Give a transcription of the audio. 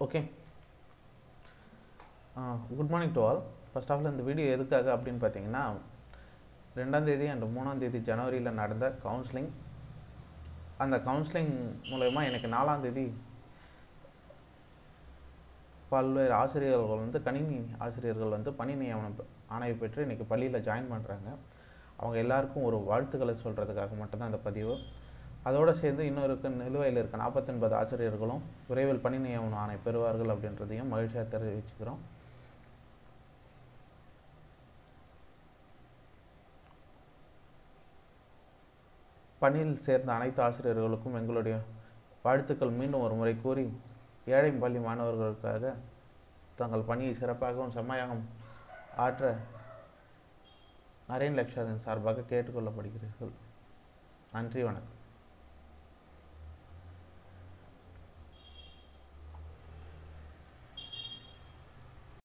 okay good morning to all first of all இந்த video எதுக்காக அப்படின்னு பார்த்தீங்கன்னா ரெண்டாம் தேதி அண்ட் மூணாம் தேதி ஜனவரியில் நடந்த கவுன்சிலிங் அந்த கவுன்சிலிங் மூலயமா எனக்கு நாலாம் தேதி பல்வேறு ஆசிரியர்கள் வந்து கணினி ஆசிரியர்கள் வந்து பணி நியமனம் பெ- ஆணையை பெற்று இன்றைக்கி பள்ளியில் ஜாயின் பண்ணுறாங்க அவங்க எல்லாருக்கும் ஒரு வாழ்த்துக்களை சொல்கிறதுக்காக மட்டும்தான் அந்த பதிவு அதோடு சேர்ந்து இன்னொரு இருக்க நிலுவையில் இருக்க நாற்பத்தொன்பது ஆசிரியர்களும் விரைவில் பணி நியமனம் ஆணை பெறுவார்கள் அப்படின்றதையும் மகிழ்ச்சியாக தெரிவிச்சுக்கிறோம் பணியில் சேர்ந்த அனைத்து ஆசிரியர்களுக்கும் எங்களுடைய வாழ்த்துக்கள் மீண்டும் ஒரு முறை கூறி ஏழை பள்ளி மாணவர்களுக்காக தங்கள் பணியை சிறப்பாகவும் செம்மையாகவும் ஆற்ற நரேன் லெக்சரின் சார்பாக கேட்டுக்கொள்ளப்படுகிறீர்கள் நன்றி வணக்கம்